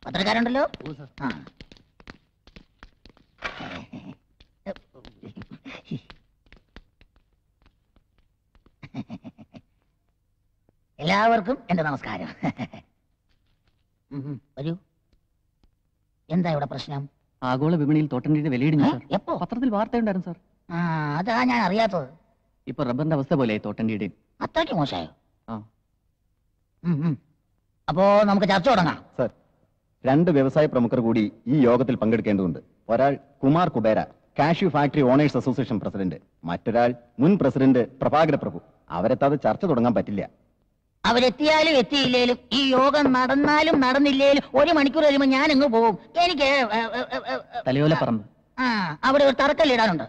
പത്രക്കാരുണ്ടല്ലോ ആ എല്ലാവർക്കും എന്റെ നമസ്കാരം ഉം, ഉം, വരൂ എന്താ ഇവിടെ പ്രശ്നം ആഗോള വിപണിയിൽ തോട്ടണ്ടിയുടെ വിലയിടിഞ്ഞു ഏ? സാർ എപ്പോ പത്രത്തിൽ വാർത്തയുണ്ടായിരുന്നു സാർ ആ അതാ ഞാൻ അറിയാത്തത് ഇപ്പൊ റബ്ബറിന്റെ അവസ്ഥ പോലെയായി തോട്ടണ്ടിയുടെ അത്രയ്ക്ക് മോശമായോ ആ. ഉം, ഉം. അപ്പോ നമുക്ക് ചർച്ച തുടങ്ങാം സർ രണ്ട് വ്യവസായ പ്രമുഖർ കൂടി ഈ യോഗത്തിൽ പങ്കെടുക്കേണ്ടതുണ്ട് ഒരാൾ Kumar Kubera cashew factory owners association president മറ്റൊരാൾ മുൻ പ്രസിഡന്റ് പ്രഭാകര പ്രഭു അവരെത്താതെ ചർച്ച തുടങ്ങാൻ പറ്റില്ല അവരെത്തിയാലും എത്തിയില്ലേലും ഈ യോഗം നടന്നാലും നടന്നില്ലേലും ഒരു മണിക്കൂർ കഴിയുമ്പോൾ ഞാൻ അങ്ങ് പോകും എനിക്ക് ഏ, ഏ, ഏ, ഏ, ഏ, തലയോല പറമ്പ് ആ അവിടെ ഒരു തറക്കല്ലിടാനുണ്ട്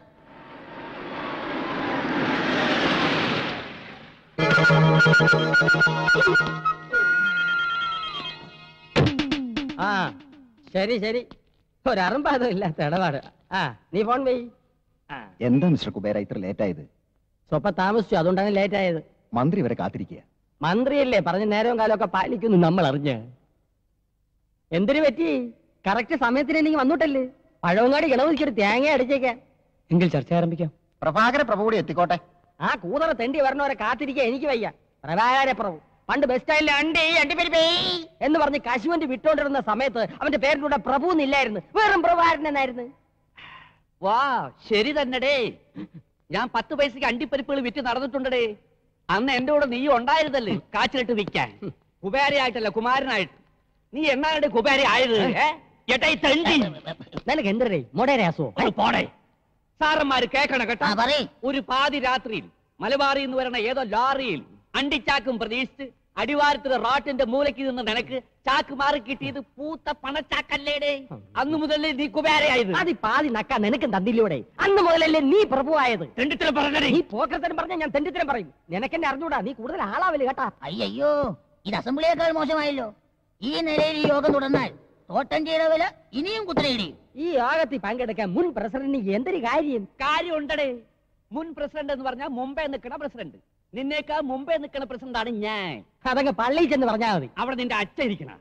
ആ ശരി ശരി ഒരറുമ്പാതും ഇല്ലാത്ത ഇടപാട് ആ നീ ഫോൺ വെയ് ആ എന്താ മിസ്റ്റർ കുബേര ഇത്ര ലേറ്റ് ആയത് സ്വപ്പം താമസിച്ചു അതുകൊണ്ടാണ് ലേറ്റ് ആയത് മന്ത്രി വരെ കാത്തിരിക്കുക മന്ത്രിയല്ലേ പറഞ്ഞ നേരവും കാലമൊക്കെ പാലിക്കുന്നു നമ്മൾ അറിഞ്ഞ് എന്തിനു പറ്റി കറക്റ്റ് സമയത്തിന് എനിക്ക് വന്നിട്ടല്ലേ പഴവങ്ങാടി കിണവുതിക്കൊരു തേങ്ങ അടിച്ചേക്കാൻ എങ്കിൽ ചർച്ച ആരംഭിക്കാം പ്രഭാകര പ്രഭു കൂടി എത്തിക്കോട്ടെ ആ കൂതറ തെണ്ടി വരണവരെ കാത്തിരിക്കാൻ എനിക്ക് വയ്യ പ്രഭാകര പ്രഭു പണ്ട് ബസ് സ്റ്റാൻഡിൽ അണ്ടി അണ്ടിപ്പരിപ്പേ എന്ന് പറഞ്ഞ് കശുവണ്ടി വിട്ടോണ്ടിരുന്ന സമയത്ത് അവന്റെ പേരിലൂടെ പ്രഭു എന്നില്ലായിരുന്നു വെറും പ്രഭാകരൻ എന്നായിരുന്നു വാ ശരി തന്നെടേ ഞാൻ പത്ത് പൈസക്ക് അണ്ടിപ്പരിപ്പുകൾ വിറ്റ് നടന്നിട്ടുണ്ടടേ അന്ന് എന്റെ കൂടെ നീ ഉണ്ടായിരുന്നല്ലേ കാച്ചിലിട്ട് വിൽക്കാൻ കുബേരയായിട്ടല്ല കുമാരനായിട്ട് നീ എന്നാണ് കുബേര ആയത് ഏ? ഏട്ടാ ഈ തണ്ടി നിനക്ക് എന്തരേ മൊടേരാസോ ഒന്ന് പോടെ സാറന്മാര് കേക്കണം ആ കേട്ടോ പറയ് ഒരു പാതി രാത്രിയിൽ മലബാറിൽ നിന്ന് വരണ ഏതോ ലോറിയിൽ അണ്ടിച്ചാക്കും പ്രതീക്ഷിച്ച് അടിവാരത്തിലെ റോട്ടിന്റെ മൂലയ്ക്ക് നിന്ന് നിനക്ക് ചാക്ക് മാറി കിട്ടിയത് പൂത്ത പണച്ചാക്കല്ലേടേ അന്നു മുതലേ നീ കുബേരയായത് പാതി പാതി നക്ക നിനക്കും തന്നില്ലൂടെ അന്ന് മുതലല്ലേ നീ പ്രഭുവായത് തെണ്ടിത്തരം പറഞ്ഞടേ നീ പോക്കരത്തരം പറഞ്ഞ ഞാൻ തെണ്ടിത്തരം പറയും നിനക്കെന്നെ അറിഞ്ഞൂടാ നീ കൂടുതൽ ആളാവല് കേട്ടാ അയ്യോ ഇത് അസംബ്ലിയേക്കാൾ മോശമായല്ലോ ഈ നിലയിൽ ഈ യോഗം തുടർന്നാൽ തോട്ടഞ്ചിയുടെ വില ഇനിയും കുത്തനെയിടിയും ഈ യോഗത്തിൽ പങ്കെടുക്കാൻ മുൻ പ്രസിഡന്റിന് എന്തൊരു കാര്യം കാര്യം ഉണ്ടടേ മുൻ പ്രസിഡന്റ് എന്ന് പറഞ്ഞാൽ മുമ്പേ നിൽക്കണ പ്രസിഡന്റ് നിന്നേക്കാ മുമ്പേ നിൽക്കണ പ്രസിഡന്റ് ആണ് ഞാൻ അതങ്ങ് പള്ളിയിൽ ചെന്ന് പറഞ്ഞാൽ മതി അവിടെ നിന്റെ അച്ഛൻ ഇരിക്കണ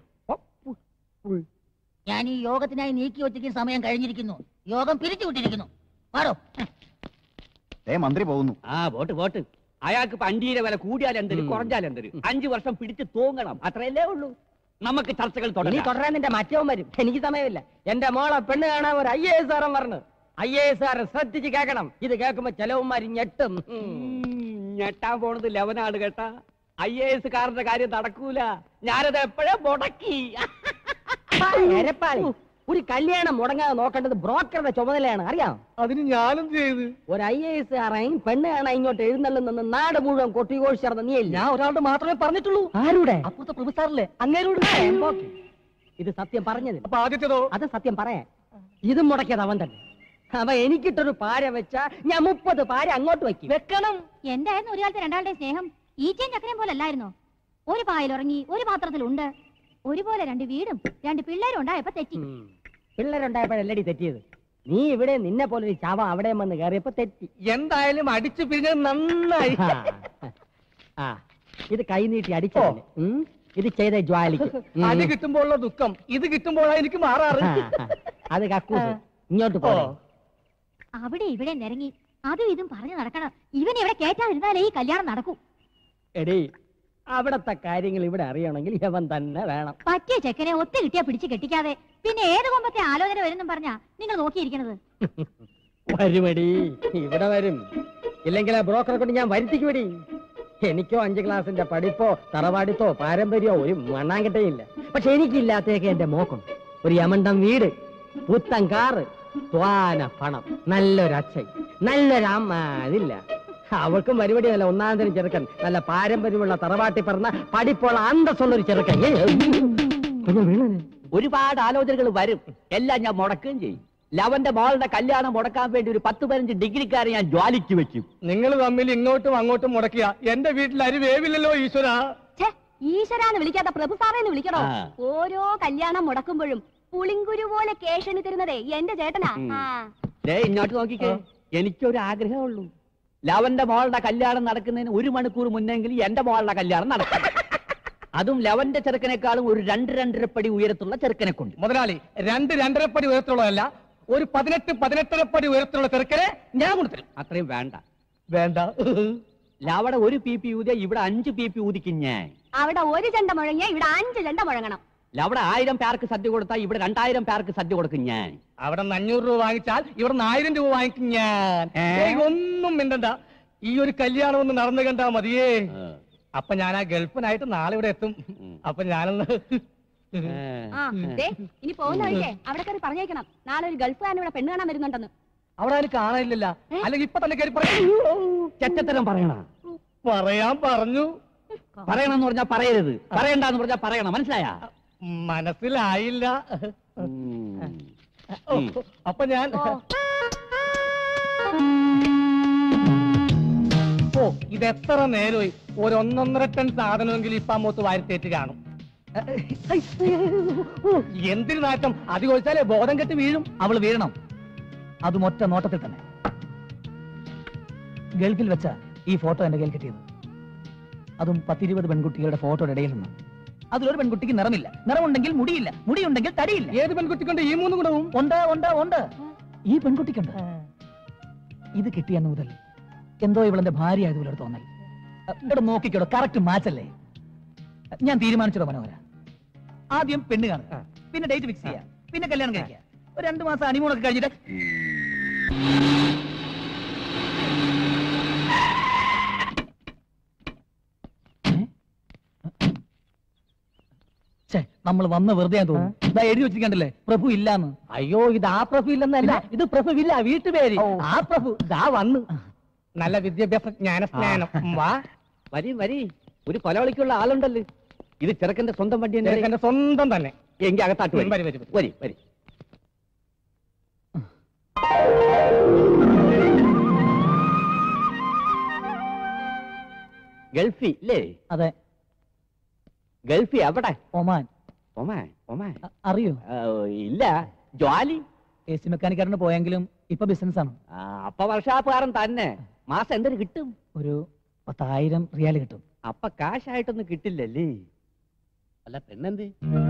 ഞാൻ ഈ യോഗത്തിനായി നീക്കി വച്ചിരിക്കുന്ന സമയം കഴിഞ്ഞിരിക്കുന്നു യോഗം പിരിച്ചു വിട്ടിരിക്കുന്നു പാടോ ഏ മന്ത്രി പോകുന്നു ആ വോട്ട് വോട്ട് അയാൾക്ക് ഇപ്പൊ അഞ്ചിയുടെ വില കൂടിയാൽ എന്തര് ഉം. കുറഞ്ഞാൽ എന്തര് അഞ്ചു വർഷം പിടിച്ച് തൂങ്ങണം അത്രയല്ലേ ഉള്ളൂ നമുക്ക് ചർച്ചകൾ ഇനി തുടങ്ങാം തുടരാൻ നിന്റെ മറ്റവൻ വരും എനിക്ക് സമയമില്ല എന്റെ മോളെ പെണ്ണ് കാണാൻ ഒരു ഐ എ എസ് ആറും പറഞ്ഞു ഐ എ എസ് ആർ ശ്രദ്ധിച്ച് കേൾക്കണം ഇത് കേൾക്കുമ്പോ ചെലവന്മാര് ഞെട്ടും ഉം. ഉം, ഞെട്ടാൻ പോണത് ലെവനാണ് കേട്ടാ ഐ എ എസ് കാരന്റെ കാര്യം നടക്കൂല ഞാനത് എപ്പോഴേ മുടക്കി ആ, എരപ്പാളി. ഒരു കല്യാണം മുടങ്ങാതെ നോക്കേണ്ടത് ബ്രോക്കറുടെ ചുമതലയാണ് അറിയാം അതിന് ഞാനും ചെയ്ത് ഒരു ഐ എ എസ് ആറായും പെണ്ണ് കാണാൻ ഇങ്ങോട്ട് എഴുന്നള്ളുന്ന നാട് മുഴുവൻ കൊട്ടിഘോഷി ചേർന്ന നീ ഞാൻ ഒരാളുടെ മാത്രമേ പറഞ്ഞിട്ടുള്ളൂ ആരുടെ അപ്പുറത്തെ പ്രൊഫസറിലെ അങ്ങേരോട് എംബോക്കി. ഇത് സത്യം പറഞ്ഞത് അപ്പൊ ആദ്യത്തേതോ അത് സത്യം പറയാൻ ഇതും മുടക്കിയത് അവൻ തന്നെ അവ എനിക്കിട്ടൊരു പാര വെച്ചാ ഞാൻ മുപ്പത് പാര അങ്ങോട്ട് വെക്കും വെക്കണം എന്തായിരുന്നു ഒരു കാലത്ത് രണ്ടാളുടെ സ്നേഹം ഈച്ചയും ചക്കരയും പോലെ അല്ലായിരുന്നോ ഒരു പായിൽ ഉറങ്ങി ഒരു പാത്രത്തിലുണ്ട് ഒരുപോലെ രണ്ട് വീടും രണ്ട് പിള്ളേരും ഉണ്ടായപ്പോ തെറ്റി ഉം. പിള്ളേരുണ്ടായപ്പോഴല്ലടി തെറ്റിയത് നീ ഇവിടെ നിന്നെ പോലെ ഒരു ചാവ അവിടെ വന്ന് കയറിയപ്പോ തെറ്റി എന്തായാലും അടിച്ചു പിരിഞ്ഞത് നന്നായി ആ. ആ ഇത് കൈ നീട്ടി അടിച്ചതിന് ഉം. ഇത് ചെയ്ത ജ്വാലിക്ക് ഉം. അടി കിട്ടുമ്പോഴുള്ള ദുഃഖം ഇത് കിട്ടുമ്പോഴാ എനിക്ക് മാറാറ് ആ. അത് കക്കൂസ് ഇങ്ങോട്ട് പോ അവിടെ ഇവിടെ നിരങ്ങി അതും ഇതും പറഞ്ഞു നടക്കണം ഇവൻ ഇവിടെ കേറ്റാതിരുന്നാലേ ഈ കല്യാണം നടക്കൂ എടി അവിടത്തെ കാര്യങ്ങൾ ഇവിടെ അറിയണമെങ്കിൽ ഇവൻ തന്നെ വേണം പറ്റിയ ചെക്കനെ ഒത്തു കിട്ടിയാ പിടിച്ച് കെട്ടിക്കാതെ പിന്നെ ഏത് കൊമ്പത്തെ ആലോചന വരുന്നും പറഞ്ഞാ നിങ്ങൾ നോക്കിയിരിക്കണത് വരുമടി ഇവിടെ വരും ഇല്ലെങ്കിൽ ആ ബ്രോക്കറെ കൊണ്ട് ഞാൻ വരുത്തിക്കുമടി എനിക്കോ അഞ്ച് ക്ലാസിന്റെ പഠിപ്പോ തറവാടിത്തോ പാരമ്പര്യമോ ഒരു മണ്ണാങ്കട്ടയില്ല പക്ഷെ എനിക്കില്ലാത്തേക്ക് എന്റെ മോക്കുണ്ട് ഒരു യമണ്ടം വീട് പുത്തൻ കാറ് ത്വാന പണം നല്ലൊരു അച്ഛൻ നല്ലൊരു അമ്മ അതില്ല അവൾക്കും പരിപാടി നല്ല ഒന്നാം തരം ചെറുക്കൻ നല്ല പാരമ്പര്യമുള്ള തറവാട്ടി പറഞ്ഞ പഠിപ്പുള്ള അന്തസ്സുള്ള ഒരു ചെറുക്കൻ ഏയ്, കുഞ്ഞ് വീണനെ. ഒരുപാട് ആലോചനകൾ വരും എല്ലാം ഞാൻ മുടക്കുകയും ചെയ്യും ലവന്റെ മോളുടെ കല്യാണം മുടക്കാൻ വേണ്ടി ഒരു പത്ത് പതിനഞ്ച് ഡിഗ്രിക്കാരെ ഞാൻ ജ്വാലിക്ക് വെക്കും നിങ്ങൾ തമ്മിൽ ഇങ്ങോട്ടും അങ്ങോട്ടും മുടക്കിയ എന്റെ വീട്ടിൽ അരി വേവില്ലല്ലോ ഈശ്വര ഛേ ഈശ്വരാന്ന് വിളിക്കാത്ത പ്രഭു സാറേന്ന് വിളിക്കണോ ആ. ഓരോ കല്യാണം മുടക്കുമ്പോഴും പുളിങ്കുരു പോലെ കേഷണി തരുന്നതേ എന്റെ ചേട്ടനാ ഉം. ആ ദേ ഇങ്ങോട്ട് നോക്കിക്കേ എനിക്കൊരു ആഗ്രഹമുള്ളൂ ലവന്റെ മോളുടെ കല്യാണം നടക്കുന്നതിന് ഒരു മണിക്കൂർ മുന്നെങ്കിൽ എന്റെ മോളുടെ കല്യാണം നടക്കും അതും ലവന്റെ ചെറുക്കനേക്കാളും ഒരു രണ്ട് രണ്ടര പടി ഉയരത്തുള്ള ചെറുക്കനെ കൊണ്ട് മുതലാളി രണ്ട് രണ്ടര പടി ഉയരത്തിലുള്ളതല്ല ഒരു പതിനെട്ട് പതിനെട്ടര പടി ഉയരത്തിലുള്ള ചെറുക്കനെ ഞാൻ കൊടുത്തരും അത്രയും വേണ്ട വേണ്ട ലവടെ ഒരു പി പി ഊതിയ ഇവിടെ അഞ്ച് പി പി ഊതിക്കും ഞാൻ അവിടെ ഒരു ചെണ്ട മുഴങ്ങിയ ഇവിടെ അഞ്ച് ചെണ്ട മുഴങ്ങണം ലവടെ ആയിരം പേർക്ക് സദ്യ കൊടുത്താൽ ഇവിടെ രണ്ടായിരം പേർക്ക് സദ്യ കൊടുക്കും ഞാൻ അവിടെ നിന്ന് അഞ്ഞൂറ് രൂപ വാങ്ങിച്ചാൽ ഇവിടെ നിന്ന് ആയിരം രൂപ വാങ്ങിക്കും ഞാൻ ഏ? ഏയ്, ഒന്നും മിണ്ടണ്ട ഈ ഒരു കല്യാണം ഒന്ന് നടന്നു കണ്ടാ മതിയേ അപ്പൊ ഞാൻ ആ ഗൾഫിനായിട്ട് നാളെ ഇവിടെ എത്തും അപ്പൊ ഞാനൊന്ന് ആ ദേ ഇനി പോകുന്ന വഴിക്കേ അവിടെ കയറി പറഞ്ഞേക്കണം നാളെ ഒരു ഗൾഫുകാരൻ ഇവിടെ പെണ്ണ് കാണാൻ വരുന്നുണ്ടെന്ന് അവിടെ ആരും കാണാനില്ല അല്ലെങ്കിൽ ഇപ്പൊ തന്നെ കയറി പറയൂ ചെറ്റത്തരം പറയണ പറയാൻ പറഞ്ഞു പറയണമെന്ന് പറഞ്ഞാ പറയരുത് പറയണ്ടെന്ന് പറഞ്ഞാ പറയണം മനസ്സിലായ മനസ്സിലായില്ല ഓ, അപ്പൊ ഞാൻ ഓ. ഓ ഇത് എത്ര നേരമായി ഒരു ഒന്നൊന്നര ടൺ സാധനമെങ്കിലും ഇപ്പൊ അമ്മൂത്ത് വാരിത്തേറ്റ് കാണും ഓ, എന്തിനു നാറ്റം അത് ചോദിച്ചാലേ ബോധം കെട്ട് വീഴും അവൾ വീഴണം അതും ഒറ്റ നോട്ടത്തിൽ തന്നെ ഗൾഫിൽ വെച്ച ഈ ഫോട്ടോ എന്റെ കയ്യിൽ കിട്ടിയത് അതും പത്തിരുപത് പെൺകുട്ടികളുടെ ഫോട്ടോയുടെ ഇടയിൽ നിന്ന് അതിലൊരു പെൺകുട്ടിക്ക് നിറമില്ല നിറമുണ്ടെങ്കിൽ മുടിയില്ല മുടിയുണ്ടെങ്കിൽ തടിയില്ല ഏത് പെൺകുട്ടിക്കൊണ്ട് ഈ മൂന്ന് ഗുണവും ഉണ്ട് ഉണ്ട് ഉണ്ട് ഈ പെൺകുട്ടിക്കുണ്ട് ഇത് കിട്ടിയെന്ന് മുതൽ എന്തോ ഇവളെന്റെ ഭാര്യ ആയതുപോലെ ഒരു തോന്നൽ ഇവിടെ നോക്കിക്കോടോ കറക്റ്റ് മാച്ച് അല്ലേ ഞാൻ തീരുമാനിച്ചതോ മനോഹര ആദ്യം പെണ്ണ് കാണുക പിന്നെ ഡേറ്റ് ഫിക്സ് ചെയ്യുക പിന്നെ കല്യാണം കഴിക്കുക ഒരു രണ്ടു മാസം അണിമൂണൊക്കെ കഴിഞ്ഞിട്ട് നമ്മൾ വന്ന വെറുതെ തോന്നുന്നു ഇതാ എഴുതി വെച്ചിരിക്കണ്ടല്ലേ പ്രഭു ഇല്ലാന്ന് അയ്യോ ഇത് ആ പ്രഭു ഇല്ലെന്നല്ല ഇത് പ്രഭു ഇല്ല വീട്ടുപേര് ഓ. ആ പ്രഭു ഇതാ വന്നു നല്ല വിദ്യാഭ്യാസ ജ്ഞാന സ്നാനം വാ വരി വരി ഒരു കൊലവിളിക്കുള്ള ആളുണ്ടല്ലോ ഇത് ചെറുക്കന്റെ സ്വന്തം വണ്ടി തന്നെ ചെറുക്കന്റെ സ്വന്തം തന്നെ എങ്കിൽ അകത്താട്ട് വരി. വരി, വരി, വരി. വരി വരി ഗൾഫി ഇല്ലേ അതെ ഗൾഫി എവിടെ ഒമാൻ ഒമാ ഒമാ അ- അറിയോ ആ, ഇല്ല ജ്വാലി എ സി മെക്കാനിക്കാരന് പോയെങ്കിലും ഇപ്പൊ ബിസിനസ് ആണ് ആ, അപ്പ വർഷാപ്പുകാരൻ തന്നെ മാസം എന്തൊരു കിട്ടും ഒരു പത്തായിരം റിയാൽ കിട്ടും അപ്പ കാശായിട്ടൊന്നും കിട്ടില്ലല്ലേ അല്ല പെണ്ണെന്ത്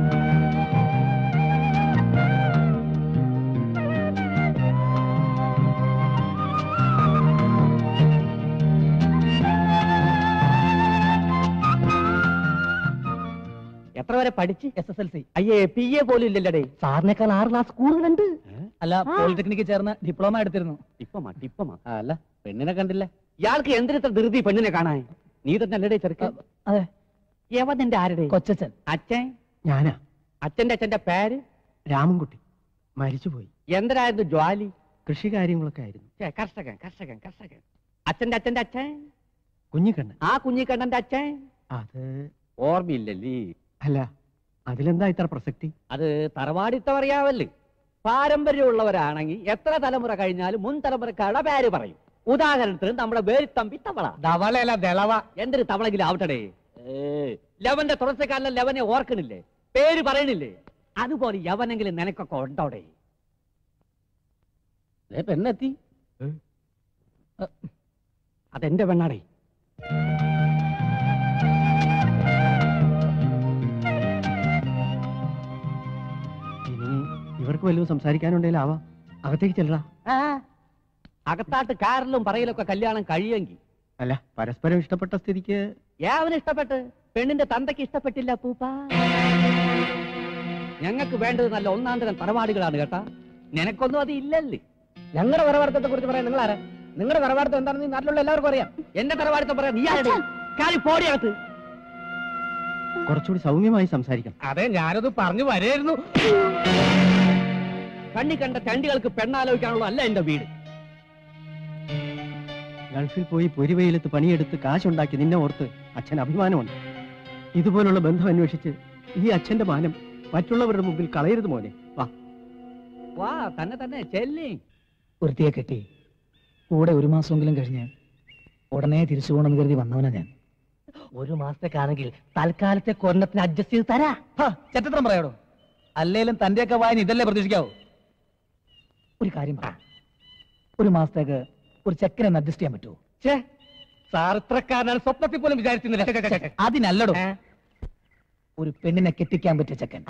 എത്ര വരെ പഠിച്ച് എസ് എസ് എൽ സി അയ്യേ പി എ പോലും ഇല്ലല്ലേ സാറിനേക്കാൾ ആറ് ക്ലാസ് കൂടുതലുണ്ട് അല്ല പോളിടെക്നിക്കിൽ ചേർന്ന് ഡിപ്ലോമ എടുത്തിരുന്നു ഇപ്പമാ ഇപ്പമാ അല്ല പെണ്ണിനെ കണ്ടില്ല ഇയാൾക്ക് എന്തിനത്ര ധൃതി പെണ്ണിനെ കാണാൻ നീ തന്നെ അല്ലടേ ചെറുക്കൻ അതെ യവ നിന്റെ ആരുടെ കൊച്ചച്ഛൻ അച്ഛൻ ഞാനാ അച്ഛന്റെ അച്ഛന്റെ പേര് രാമൻകുട്ടി മരിച്ചുപോയി എന്തരായിരുന്നു ജ്വാലി കൃഷി കാര്യങ്ങളൊക്കെ ആയിരുന്നു ഛെ, കർഷകൻ കർഷകൻ കർഷകൻ അച്ഛന്റെ അച്ഛന്റെ അച്ഛൻ കുഞ്ഞിക്കണ്ണൻ ആ കുഞ്ഞിക്കണ്ണന്റെ അച്ഛൻ അത് ഓർമ്മയില്ലല്ലേ അല്ല അതിലെന്താ ഇത്ര പ്രസക്തി അത് തറവാടിത്തം അറിയാവല്ലേ പാരമ്പര്യമുള്ളവരാണെങ്കിൽ എത്ര തലമുറ കഴിഞ്ഞാലും മുൻ തലമുറക്കാരുടെ പേര് പറയും ഉദാഹരണത്തിന് നമ്മുടെ വേരിത്തമ്പി തവള ധവളയല്ല ദളവ എന്തൊരു തവളെങ്കിലും ആവട്ടെ ലവന്റെ തുറച്ചക്കാരനെ ലവനെ ഓർക്കണില്ലേ പേര് പറയണില്ലേ അതുപോലെ യവനെങ്കിലും നിനക്കൊക്കെ ഉണ്ടോടെ ദേ പെണ്ണെത്തി അതെന്റെ പെണ്ണാടേ ഇനി ഇവർക്ക് വല്ലതും സംസാരിക്കാനുണ്ടെങ്കിൽ ആവാം അകത്തേക്ക് ചെല്ലടാ അകത്താട്ട് കാറിലും പറയലൊക്കെ കല്യാണം കഴിയെങ്കിൽ അല്ല പരസ്പരം ഇഷ്ടപ്പെട്ട സ്ഥിതിക്ക് യാവന് ഇഷ്ടപ്പെട്ട് പെണ്ണിന്റെ തന്തയ്ക്ക് ഇഷ്ടപ്പെട്ടില്ല പൂപ്പ ഞങ്ങൾക്ക് വേണ്ടത് നല്ല ഒന്നാം തരം തറവാടുകളാണ് കേട്ടാ നിനക്കൊന്നും അത് ഇല്ലല്ലേ ഞങ്ങളുടെ തറവാടത്തെ കുറിച്ച് പറയാൻ നിങ്ങൾ ആരാ നിങ്ങളുടെ തറവാടത്തം എന്താണെന്ന് ഈ നാട്ടിലുള്ള എല്ലാവർക്കും അറിയാം എന്റെ തറവാടുത്ത പറയാ നീ ആരുടെ കാലി പോടിയകത്ത് കുറച്ചുകൂടി സൗമ്യമായി സംസാരിക്കാം അതെ ഞാനത് പറഞ്ഞു വരായിരുന്നു കണ്ണി കണ്ട ചണ്ടികൾക്ക് പെണ്ണാലോചിക്കാനുള്ള അല്ല എന്റെ വീട് ഗൾഫിൽ പോയി പൊരിവെയിലത്ത് പണിയെടുത്ത് കാശുണ്ടാക്കി നിന്നെ ഓർത്ത് അച്ഛൻ അഭിമാനമുണ്ട് ഇതുപോലുള്ള ബന്ധം അന്വേഷിച്ച് ഈ അച്ഛന്റെ മാനം മറ്റുള്ളവരുടെ മുമ്പിൽ കളയരുത് മോനെ വാ വാ തന്നെ തന്നെ ചെല്ലി ഒരുത്തിയെ കെട്ടി കൂടെ ഒരു മാസമെങ്കിലും കഴിഞ്ഞ് ഉടനെ തിരിച്ചു പോകണമെന്ന് കരുതി വന്നവനാ ഞാൻ ഒരു മാസത്തേക്കാണെങ്കിൽ തൽക്കാലത്തെ കൊല്ലത്തിന് അഡ്ജസ്റ്റ് ചെയ്ത് തരാ ചരിത്രം പറയാടോ അല്ലേലും തന്റെയൊക്കെ വായന ഇതല്ലേ പ്രതീക്ഷിക്കാവൂ ഒരു കാര്യം പറ ഒരു മാസത്തേക്ക് ഒരു ചെക്കനെ ഒന്ന് അഡ്ജസ്റ്റ് ചെയ്യാൻ പറ്റുമോ സാർ ഇത്രക്കാരനാണ് സ്വപ്നത്തിൽ പോലും വിചാരിച്ചിരുന്നില്ല അതിനല്ലടോ ഒരു പെണ്ണിനെ കെട്ടിക്കാൻ പറ്റിയ ചെക്കൻ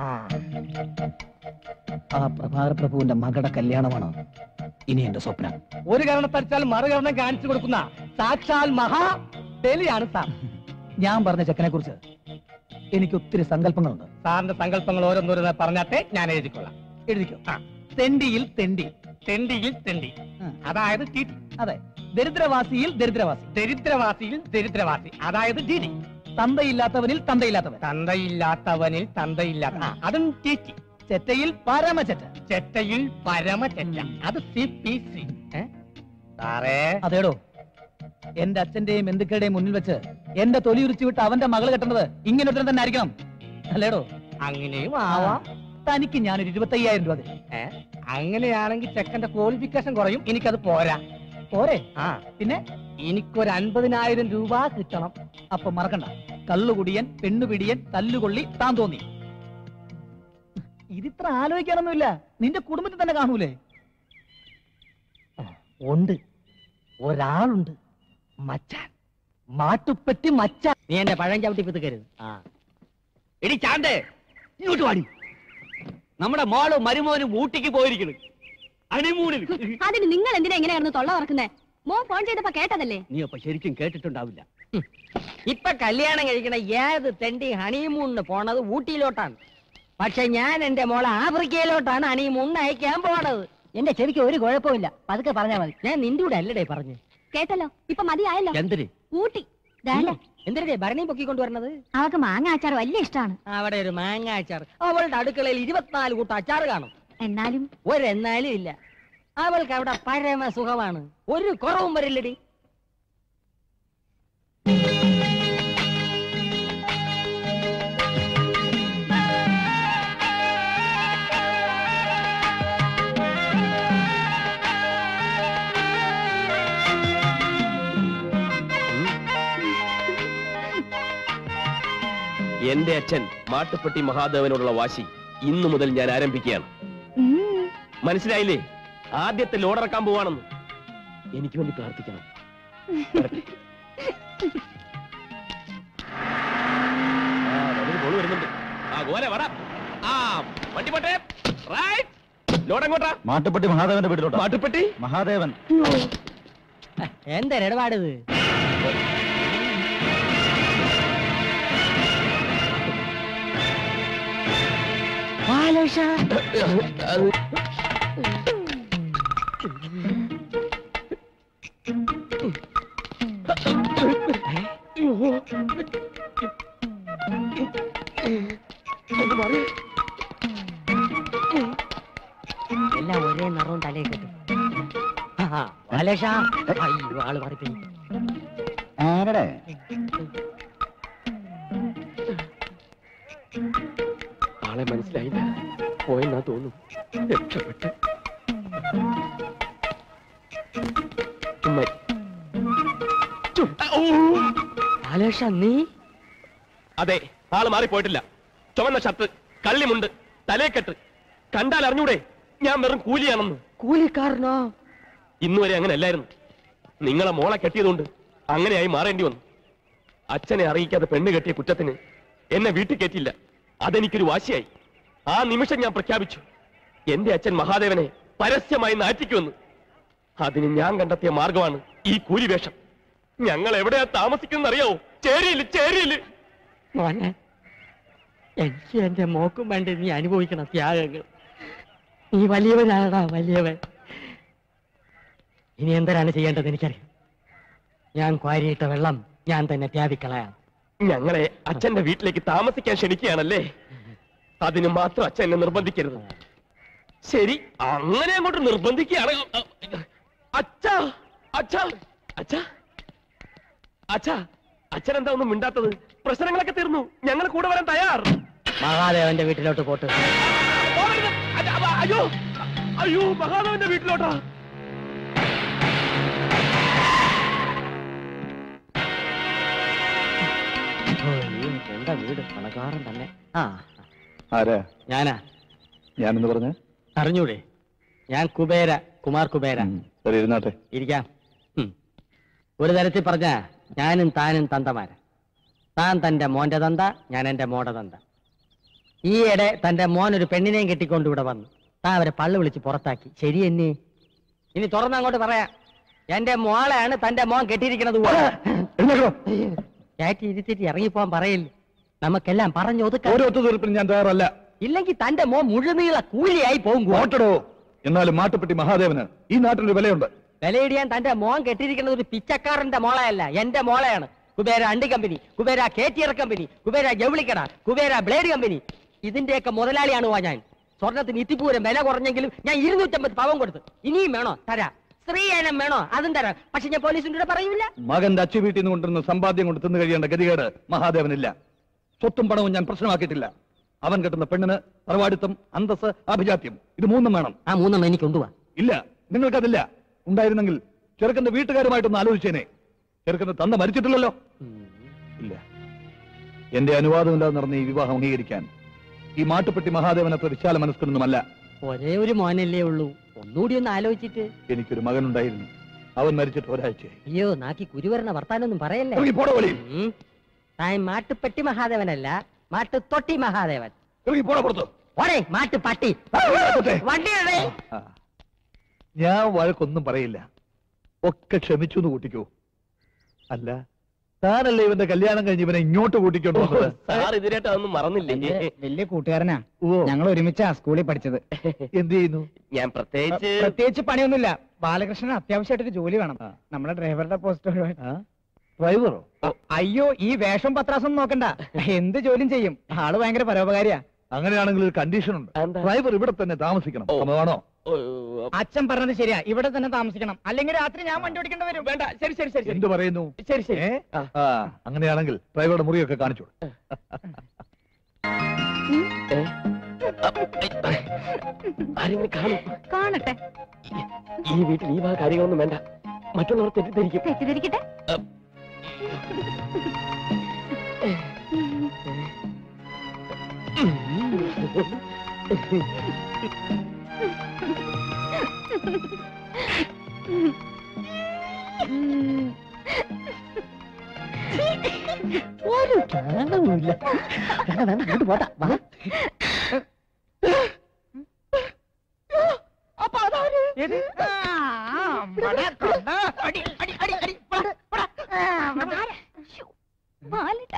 ആ പ്രഭാകര പ്രഭുവിന്റെ മകളുടെ കല്യാണമാണ് ഇനി എന്റെ സ്വപ്നം ഒരു കരണത്തടിച്ചാൽ മറുകരണം കാണിച്ചു കൊടുക്കുന്ന സാക്ഷാൽ മഹാ ബലിയാണ് സാർ ഞാൻ പറഞ്ഞ ചെക്കനെ കുറിച്ച് എനിക്ക് ഒത്തിരി സങ്കല്പങ്ങളുണ്ട് സാറിന്റെ സങ്കല്പങ്ങൾ ഓരോന്നോരോന്ന് പറഞ്ഞാട്ടെ ഞാൻ എഴുതിക്കൊള്ളാം എഴുതിക്കോ തെണ്ടിയിൽ തെണ്ടി തെണ്ടിയിൽ തെണ്ടി ഉം. അതായത് ടി അതെ ദരിദ്രവാസിയിൽ ദരിദ്രവാസി ദരിദ്രവാസിയിൽ ദരിദ്രവാസി അതായത് ഡി ഡി തന്തയില്ലാത്തവനിൽ തന്തയില്ലാത്തവൻ തന്തയില്ലാത്തവനിൽ തന്തയില്ലാത്ത ആ, അതും ടി ടി ചെറ്റയിൽ പരമചെറ്റ ചെറ്റയിൽ പരമ ചെറ്റ അത് സി പി സി സാറേ അതേടോ എന്റെ അച്ഛന്റെയും ബന്ധുക്കളുടെയും മുന്നിൽ വെച്ച് എന്റെ തൊലി ഉരിച്ചു വിട്ട് അവന്റെ മകൾ കെട്ടുന്നത് ഇങ്ങനെ ഒരുത്തൻ തന്നെ ആയിരിക്കണം അല്ലേടോ അങ്ങനെയും ആവാം തനിക്ക് ഞാനൊരു ഇരുപത്തയ്യായിരം രൂപ തരും ഏ? അങ്ങനെയാണെങ്കിൽ ചെക്കന്റെ ക്വാളിഫിക്കേഷൻ കുറയും എനിക്കത് പോരാ പോരെ ആ പിന്നെ എനിക്കൊരു അൻപതിനായിരം രൂപ കിട്ടണം അപ്പൊ മറക്കണ്ട കള്ളുകുടിയൻ പെണ്ണുപിടിയൻ തല്ലുകൊള്ളി താൻ തോന്നി ഇതിത്ര ആലോചിക്കാനൊന്നുമില്ല നിന്റെ കുടുംബത്തിൽ തന്നെ കാണൂലേ ഉണ്ട് ഒരാളുണ്ട് മച്ചാൻ മാട്ടുപ്പെട്ടി മച്ചാൻ നീ എന്നെ പഴം ചവിട്ടി പിതുക്കരുത് ആ എടി ചാണ്ടേ ഇങ്ങോട്ട് വാടി നമ്മുടെ മോളും മരുമോനും ഊട്ടിക്ക് പോയിരിക്കുന്നു അണിമൂണിൽ അതിന് നിങ്ങൾ എന്തിനാ ഇങ്ങനെ കിടന്ന് തൊള്ള തുറക്കുന്നേ മോൻ ഫോൺ ചെയ്തപ്പോ കേട്ടതല്ലേ നീ അപ്പൊ ശരിക്കും കേട്ടിട്ടുണ്ടാവില്ല ഇപ്പൊ കല്യാണം കഴിക്കണ ഏത് തെണ്ടി ഹണിമൂണിന് പോണത് ഊട്ടിയിലോട്ടാണ് പക്ഷെ ഞാൻ എന്റെ മോളെ ആഫ്രിക്കയിലോട്ടാണ് ഹണിമൂണിന് അയക്കാൻ പോണത് എന്റെ ചെവിക്ക് ഒരു കുഴപ്പമില്ല പതുക്കെ പറഞ്ഞാൽ മതി ഞാൻ നിന്റെ കൂടെ അല്ലടേ പറഞ്ഞു കേട്ടല്ലോ ഇപ്പൊ മതിയായല്ലോ എന്തിന് ഊട്ടി ദാണ്ടെ, എന്തിനേ ഭരണി പൊക്കി കൊണ്ടുവരണത് അവക്ക് മാങ്ങ അച്ചാർ വലിയ ഇഷ്ടമാണ് അവിടെ ഒരു മാങ്ങ അച്ചാർ അവളുടെ അടുക്കളയിൽ ഇരുപത്തിനാല് കൂട്ടം അച്ചാർ കാണും എന്നാലും ഒരെന്നാലും ഇല്ല അവൾക്ക് അവിടെ പരമ സുഖമാണ് ഒരു കുറവും വരില്ലടി എന്റെ അച്ഛൻ മാട്ടുപ്പെട്ടി മഹാദേവനോടുള്ള വാശി ഇന്നു മുതൽ ഞാൻ ആരംഭിക്കുകയാണ് ഉം, മനസ്സിലായില്ലേ ആദ്യത്തെ ലോഡിറക്കാൻ പോവാണെന്ന് എനിക്ക് വേണ്ടി പ്രാർത്ഥിക്കണം വരട്ടെ. ആ, വലിയൊരു കോള് വരുന്നുണ്ട് ആ ഗോല വട ആ വണ്ടി പോട്ടെ റൈറ്റ് ലോഡ് എങ്ങോട്ടാ മാട്ടുപ്പെട്ടി മഹാദേവന്റെ വീട്ടിലോട്ട് മാട്ടുപ്പെട്ടി മഹാദേവൻ എന്താ ഇടപാടിത് എല്ലാം ഒരേ നിറവും തലയിൽ കിട്ടും ബാലേഷ അയ്യോ ആള് മാറിപ്പോയി ആരടെ ആളെ മനസ്സിലായില്ല പോയെന്നാ തോന്നുന്നു രക്ഷപ്പെട്ട് ഉമ്മ. ചു- ഔ! ബാലേഷ നീ അതെ ആള് മാറിപ്പോയിട്ടില്ല ചുവന്ന ഷർട്ട് കള്ളിമുണ്ട് തലേക്കെട്ട് കണ്ടാൽ അറിഞ്ഞൂടെ ഞാൻ വെറും കൂലിയാണെന്ന് കൂലിക്കാരനോ ഇന്നുവരെ അങ്ങനെ അല്ലായിരുന്നു നിങ്ങളെ മോളെ കെട്ടിയതുകൊണ്ട് അങ്ങനെയായി മാറേണ്ടി വന്നു അച്ഛനെ അറിയിക്കാതെ പെണ്ണ് കെട്ടിയ കുറ്റത്തിന് എന്നെ വീട്ടിൽ കയറ്റില്ല അതെനിക്കൊരു വാശിയായി ആ നിമിഷം ഞാൻ പ്രഖ്യാപിച്ചു എന്റെ അച്ഛൻ മഹാദേവനെ പരസ്യമായി നാറ്റിക്കുമെന്ന് അതിന് ഞാൻ കണ്ടെത്തിയ മാർഗമാണ് ഈ കൂലിവേഷം ഞങ്ങൾ എവിടെയാ താമസിക്കുന്ന അറിയാവോ ചേരിയില് ചേരിയില് മോനെ എനിക്ക് എന്റെ മോക്കും വേണ്ടി നീ അനുഭവിക്കണം ത്യാഗങ്ങൾ നീ വലിയവനാടാ വലിയവൻ ഇനി എന്തിനാണ് ചെയ്യേണ്ടത് എനിക്കറിയാം ഞാൻ ക്വാരിയിട്ട വെള്ളം ഞാൻ തന്നെ ത്യാവിക്കളയാം ഞങ്ങളെ അച്ഛന്റെ വീട്ടിലേക്ക് താമസിക്കാൻ ക്ഷണിക്കുകയാണല്ലേ അതിന് മാത്രം അച്ഛൻ എന്നെ നിർബന്ധിക്കരുത് ശരി അങ്ങനെ അങ്ങോട്ട് നിർബന്ധിക്കുകയാണ് അച്ഛാ അച്ഛാ അച്ഛാ അച്ഛാ അച്ഛൻ എന്താ ഒന്നും മിണ്ടാത്തത് പ്രശ്നങ്ങളൊക്കെ തീർന്നു ഞങ്ങൾ കൂടെ വരാൻ തയ്യാർ മഹാദേവന്റെ വീട്ടിലോട്ട് പോട്ട് പോകരുത്. അച്ഛാ, അപ്പ- അയ്യോ അയ്യോ മഹാദേവന്റെ വീട്ടിലോട്ടാ എന്താ വീട് പണക്കാരൻ തന്നെ ആ ആരാ ഞാനാ ഞാനെന്ന് പറഞ്ഞ അറിഞ്ഞൂടെ ഞാൻ കുബേര കുമാർ കുബേര ശരി ഇരുന്നാട്ടെ ഇരിക്കാം ഉം. ഒരു തരത്തിൽ പറഞ്ഞ ഞാനും താനും തന്തമാര താൻ തന്റെ മോന്റെ തന്ത ഞാൻ എന്റെ മോടെ തന്ത ഈയിടെ തന്റെ മോൻ ഒരു പെണ്ണിനെയും കെട്ടിക്കൊണ്ട് ഇവിടെ വന്നു താ അവരെ പള്ളു വിളിച്ച് പുറത്താക്കി ശരി എന്നെ ഇനി തുറന്നങ്ങോട്ട് പറയാം എന്റെ മോളെയാണ് തന്റെ മോൻ കെട്ടിയിരിക്കണത് കയറ്റി ഇരുത്തിട്ട് ഇറങ്ങിപ്പോവാൻ പറയില്ല നമുക്കെല്ലാം പറഞ്ഞു ഒതുക്കാം ഒരു ഒത്തുതീർപ്പിന് ഞാൻ തയ്യാറല്ല ഇല്ലെങ്കിൽ തന്റെ മോൻ മുഴുനീള കൂലിയായി പോകും ഓട്ടടോ എന്നാലും മാട്ടുപ്പെട്ടി മഹാദേവന് ഈ നാട്ടിലൊരു വിലയുണ്ട് വിലയിടിയാൻ തന്റെ മോൻ കെട്ടിയിരിക്കുന്നത് ഒരു പിച്ചക്കാരന്റെ മോളയല്ല എന്റെ മോളയാണ് കുബേര അണ്ടി കമ്പനി കുബേര കേറ്റിയർ കമ്പനി കുബേര ജൗളിക്കട കുബേര ബ്ലേഡ് കമ്പനി ഇതിന്റെയൊക്കെ മുതലാളിയാണ് വാ ഞാൻ സ്വർണത്തിന് ഇത്തിപ്പൂരം വില കുറഞ്ഞെങ്കിലും ഞാൻ ഇരുന്നൂറ്റമ്പത് പവൻ കൊടുത്തു ഇനിയും വേണോ തരാ സ്ത്രീയനം വേണോ അതും തരാം പക്ഷെ ഞാൻ പോലീസിന്റെ കൂടെ പറയൂല മകന്റെ അച്ചു വീട്ടിൽ നിന്ന് കൊണ്ടുവരുന്ന സമ്പാദ്യം കൊണ്ട് തിന്നു കഴിയേണ്ട ഗതികേട് മഹാദേവനില്ല സ്വത്തും പണവും ഞാൻ പ്രശ്നമാക്കിയിട്ടില്ല അവൻ കെട്ടുന്ന പെണ്ണിന് തറവാടിത്തം അന്തസ് അഭിജാത്യം ഇത് മൂന്നും വേണം ആ മൂന്നെണ്ണം എനിക്ക് കൊണ്ടുപോവാ ഇല്ല നിങ്ങൾക്കതില്ല ഉണ്ടായിരുന്നെങ്കിൽ ചെറുക്കന്റെ വീട്ടുകാരുമായിട്ടൊന്ന് ആലോചിച്ചേനെ ചെറുക്കന്റെ തന്ത മരിച്ചിട്ടില്ലല്ലോ ഇല്ല എന്റെ അനുവാദമില്ലാതെ നടന്ന ഈ വിവാഹം അംഗീകരിക്കാൻ ഈ മാട്ടുപ്പെട്ടി മഹാദേവൻ അത്ര വിശാല മനസ്കനൊന്നുമല്ല ഒരേ ഒരു മോനല്ലേ ഉള്ളൂ ഒന്നുകൂടി ഒന്ന് ആലോചിച്ചിട്ട് എനിക്കൊരു മകനുണ്ടായിരുന്നു അവൻ മരിച്ചിട്ട് ഒരാഴ്ചയായി അയ്യോ നാക്കി കുരുവരണ വർത്താനൊന്നും പറയല്ലേ ഇറങ്ങി പോടോ വെളിയിൽ. ഉം. താൻ മാട്ടുപ്പെട്ടി മഹാദേവനല്ല മാട്ടുതൊട്ടി മഹാദേവൻ ഇറങ്ങി പോടാ പുറത്ത് ഓടേ മാട്ടുപട്ടി പോട്ടെ. വണ്ടിയുടെ ആ. ഞാൻ വഴക്കൊന്നും പറയില്ല ഒക്കെ ക്ഷമിച്ചു എന്ന് കൂട്ടിക്കോ അല്ല താനല്ലേ ഇവന്റെ കല്യാണം കഴിഞ്ഞ് ഇവനെ ഇങ്ങോട്ട് കൂട്ടിക്കൊണ്ട് വന്നത് സാർ ഇതിനായിട്ട് അതൊന്നും മറന്നില്ലേ വലിയ കൂട്ടുകാരനാ ഓ ഞങ്ങൾ ഒരുമിച്ചാ സ്കൂളിൽ പഠിച്ചത് എന്ത് ചെയ്യുന്നു ഞാൻ പ്രത്യേകിച്ച് പ്രത്യേകിച്ച് പണിയൊന്നുമില്ല ബാലകൃഷ്ണന് അത്യാവശ്യമായിട്ടൊരു ജോലി വേണം നമ്മുടെ ഡ്രൈവറുടെ പോസ്റ്റ് ആ? ഡ്രൈവറോ അയ്യോ ഈ വേഷം പത്രാസം നോക്കണ്ട എന്ത് ജോലിയും ചെയ്യും ആള് ഭയങ്കര പരോപകാരിയാ അങ്ങനെയാണെങ്കിൽ ഒരു കണ്ടീഷൻ ഉണ്ട് എന്താ? ഡ്രൈവർ ഇവിടെ തന്നെ താമസിക്കണം ഓ. സമ്മതമാണോ ഓ, അച്ഛൻ പറഞ്ഞത് ശരിയാ ഇവിടെ തന്നെ താമസിക്കണം അല്ലെങ്കിൽ രാത്രി ഞാൻ വണ്ടി ഓടിക്കേണ്ടി വരും വേണ്ട ശരി ശരി ശരി ശരി എന്ത് പറയുന്നു ശരി ശരി ഏ? ആ. ആ അങ്ങനെയാണെങ്കിൽ ഡ്രൈവറുടെ മുറിയൊക്കെ കാണിച്ചു ഏ? ആരെങ്കിലും കാണും കാണട്ടെ ഈ വീട്ടിൽ ഈ വക കാര്യങ്ങളൊന്നും വേണ്ട മറ്റുള്ളവർ തെറ്റിദ്ധരിക്കും തെറ്റിദ്ധരിക്കട്ടെ ഒരു കാണുമില്ല വേണ്ട വേണ്ട അങ്ങോട്ട് പോട്ടാ വാ മാലിട്ട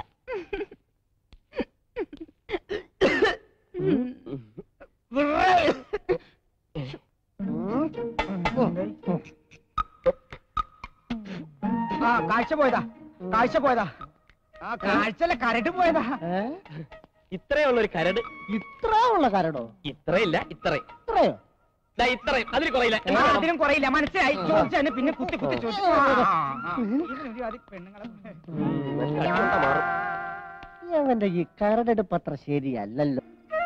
ആ കാഴ്ച പോയതാ കാഴ്ച പോയതാ ആ കാഴ്ചല്ല കരട് പോയതാ ഇത്രയുള്ള ഒരു കരട് ഇത്ര ഉള്ള കാരണോ ഇത്രയില്ല ഇത്രയും ഇത്രയോ ദാ ഇത്രയും അതിൽ കുറയില്ല ആ, അതിനും കുറയില്ല മനസ്സിലായി ചോദിച്ചതിന് പിന്നെ കുത്തി കുത്തി ചോദിച്ചു ആ, ആ, ആ. ഇതിനൊരു ജാതി പെണ്ണുങ്ങളെ മാറും അവന്റെ ഈ കരടെടുപ്പ് അത്ര ശരിയല്ലല്ലോ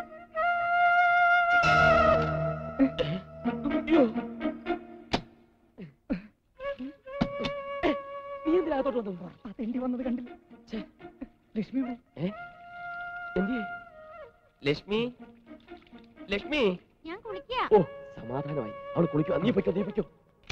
നീ എന്തിനകത്തോട്ട് വന്നു അതെന്തി വന്നത് കണ്ടില്ല ലക്ഷ്മി ഇവിടെ. എന്തി ലക്ഷ്മി ലക്ഷ്മി ഞാൻ കുളിക്കാ ഓ സമാധാനമായി അവൾ കുളിക്കുക നീ പൊയ്ക്കോ നീ പൊയ്ക്കോ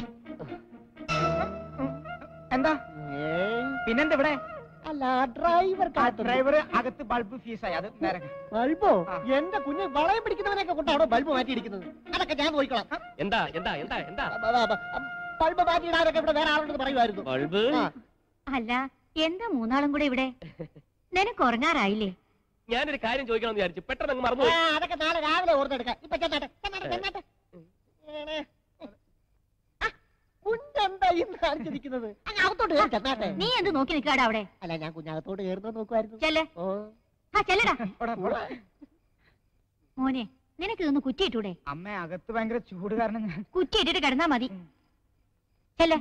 എന്താ പിന്നെന്താ ഇവിടെ അല്ല ഡ്രൈവർ ആ ഡ്രൈവർ അകത്ത് ബൾബ് ഫീസായി അത് നേരെ ബൾബോ ആ. എന്റെ കുഞ്ഞ് വളയം പിടിക്കുന്നവനെയൊക്കെ കൊണ്ടാണോ ബൾബ് മാറ്റിയിരിക്കുന്നത് അതൊക്കെ ഞാൻ പോയിക്കോളാം എന്താ എന്താ എന്താ എന്താ ബൾബ് മാറ്റിയിടാനൊക്കെ ഇവിടെ വേറെ ആളുണ്ടെന്ന് പറയുമായിരുന്നു ബൾബ് ആ. അല്ല എന്താ മൂന്നാളും കൂടെ ഇവിടെ നിനക്ക് ഉറങ്ങാറായില്ലേ ഞാനൊരു കാര്യം ചോദിക്കണമെന്ന് വിചാരിച്ചു പെട്ടെന്ന് അങ്ങ് ആ, മറന്നു അതൊക്കെ നാളെ രാവിലെ ഓർത്തെടുക്കാം ഇപ്പൊ ചെന്നാട്ടെ ചെന്നാട്ടെ ചെന്നാട്ടെ ഏണേ. ആ, കുഞ്ഞെന്താ ഇന്ന് കാണിച്ചിരിക്കുന്നത് അങ്ങ് അകത്തോട്ട് കയറി ചെന്നാട്ടെ നീ എന്ത് നോക്കി നിൽക്കാടാ അവിടെ അല്ല ഞാൻ കുഞ്ഞകത്തോട്ട് കയറുന്നോ നോക്കുമായിരുന്നു ചെല്ലേ ഓ ആ ചെല്ലടാ ഇവിടെ, ഇവിടെ. മോനെ നിനക്ക് ഇതൊന്ന് കുറ്റിയിട്ടൂടെ അമ്മ അകത്ത് ഭയങ്കര ചൂട് കാരണം ഞാൻ കുറ്റിയിട്ടിട്ട് കിടന്നാ മതി ചെല്ലേ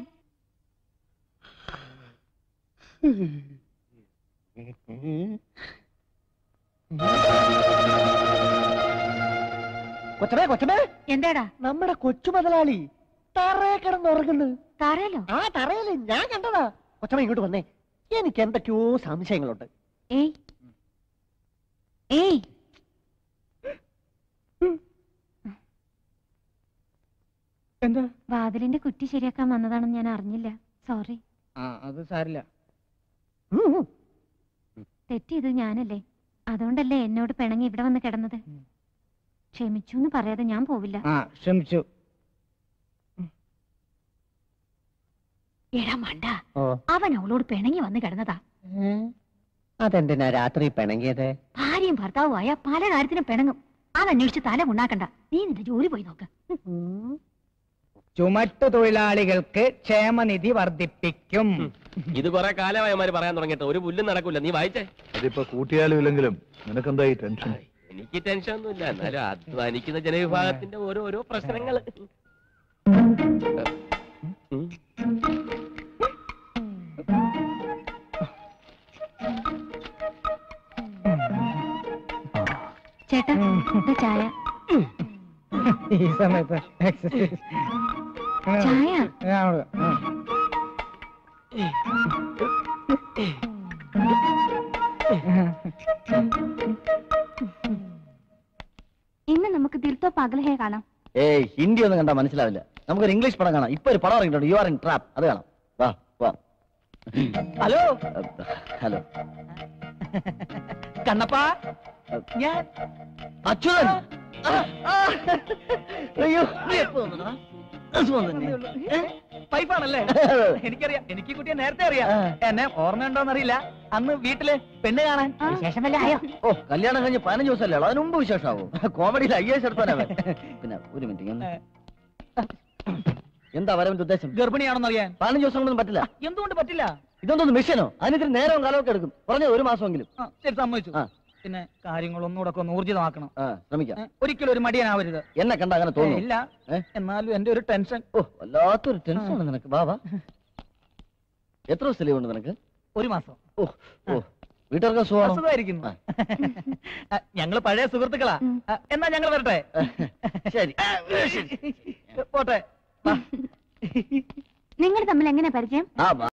കൊച്ചമേ കൊച്ചമേ എന്താടാ നമ്മുടെ കൊച്ചു മുതലാളി തറയെ കിടന്നുറങ്ങുന്നു തറയല്ലോ ആ തറയല്ലേ ഞാൻ കണ്ടതാ കൊച്ചമ്മ ഇങ്ങോട്ട് വന്നേ എനിക്ക് എന്തൊക്കെയോ സംശയങ്ങളുണ്ട് ഏയ് ഏയ് എന്താ വാതിലിന്റെ കുറ്റി ശരിയാക്കാൻ വന്നതാണെന്ന് ഞാൻ അറിഞ്ഞില്ല സോറി ആ അത് സാരില്ല ഉം, ഉം. തെറ്റ് ചെയ്തത് ഞാനല്ലേ അതുകൊണ്ടല്ലേ എന്നോട് പിണങ്ങി ഇവിടെ വന്ന് കിടന്നത് ക്ഷമിച്ചു എന്ന് പറയാതെ ഞാൻ പോവില്ല ആ ക്ഷമിച്ചു എടാ മണ്ട ഓ അവൻ അവളോട് പിണങ്ങി വന്ന് കിടന്നതാ അതെന്തിനാ രാത്രി പിണങ്ങിയത് ഭാര്യയും ഭർത്താവുമായ പല കാര്യത്തിനും പിണങ്ങും അതന്വേഷിച്ച് തല ഉണ്ടാക്കണ്ട നീ നിന്റെ ജോലി പോയി നോക്ക് ചുമട്ടു തൊഴിലാളികൾക്ക് ക്ഷേമനിധി വർദ്ധിപ്പിക്കും ഇത് കുറെ കാലമായമാര് പറയാൻ തുടങ്ങിയിട്ട് ഒരു പുല്ലും നടക്കൂല നീ വായിച്ചേ അതിപ്പോ കൂട്ടിയാലും ഇല്ലെങ്കിലും നിനക്കെന്തായി ടെൻഷൻ എനിക്ക് ടെൻഷൻ ഒന്നുമില്ല എന്നാലും അധ്വാനിക്കുന്ന ജനവിഭാഗത്തിന്റെ ഓരോരോ പ്രശ്നങ്ങൾ ചേട്ടാ ദാ ചായ ഈ സമയത്ത് എക്സസൈസ് ചായ ഇന്ന് നമുക്ക് ദിൽത്തോ പകൽഹേ കാണാം ഏയ് ഹിന്ദി ഒന്നും കണ്ടാ മനസ്സിലാവില്ല നമുക്കൊരു ഇംഗ്ലീഷ് പടം കാണാം ഇപ്പൊ ഒരു പടം ഇറങ്ങിയിട്ടുണ്ട് യു ആർ ഇൻ ട്രാപ്പ് അത് കാണാം വാ വാ ഹലോ ഹലോ കണ്ണപ്പാ ഞാൻ അച്യുതൻ ആ, ആ. അയ്യോ നീ എപ്പോ വന്നടാ? സുഖം തന്നെ. ഏ? പൈപ്പാണല്ലേ എനിക്കറിയാം എനിക്ക് ഈ കുട്ടിയെ നേരത്തെ അറിയാം എന്നെ ഓർമ്മയുണ്ടോന്നറിയില്ല അന്ന് വീട്ടില് പെണ്ണ് കാണാൻ വിശേഷം വല്ല ആയോ ഓ കല്യാണം കഴിഞ്ഞ് പതിനഞ്ച് ദിവസമല്ലേ ഉള്ളൂ അതിന് മുമ്പ് വിശേഷമാവോ കോമഡിയിൽ ഐ എസ് എടുത്താനവൻ പിന്നെ ഒരു മിനിറ്റ് ഒന്ന് എന്താ വരവിന്റെ ഉദ്ദേശം ഗർഭിണിയാണെന്ന് അറിയാൻ പതിനഞ്ച് ദിവസം കൊണ്ടൊന്നും പറ്റില്ല എന്തുകൊണ്ട് പറ്റില്ല ഇതൊന്നും മിഷനോ അതിനിത്തിരി നേരവും കാലമൊക്കെ എടുക്കും പറഞ്ഞ ഒരു മാസമെങ്കിലും ആ, ശരി സമ്മതിച്ചു ആ. പിന്നെ കാര്യങ്ങൾ ഒന്നുകൂടെ ഒക്കെ ഒന്ന് ഊർജിതമാക്കണം ആ ശ്രമിക്കാം ഏ, ഒരിക്കലും ഒരു മടിയനാവരുത് എന്നെ കണ്ട അങ്ങനെ ഏ, തോന്നുന്നു ഇല്ല ഏ? എന്നാലും എന്റെ ഒരു ടെൻഷൻ ഓ വല്ലാത്തൊരു ടെൻഷനാണ് നിനക്ക് ബാബാ എത്ര ദിവസം ലീവ് ഉണ്ട് നിനക്ക് ഒരു മാസം ഓ ഓ വീട്ടുകാർക്ക് സുഖമാണോ അസുഖമായിരിക്കുന്നു ആ, ഞങ്ങള് പഴയ സുഹൃത്തുക്കളാ ഉം. ആ, എന്നാ ഞങ്ങൾ വരട്ടെ ശരി പോട്ടെ വാ. നിങ്ങൾ തമ്മിൽ എങ്ങനെ പരിചയം ആ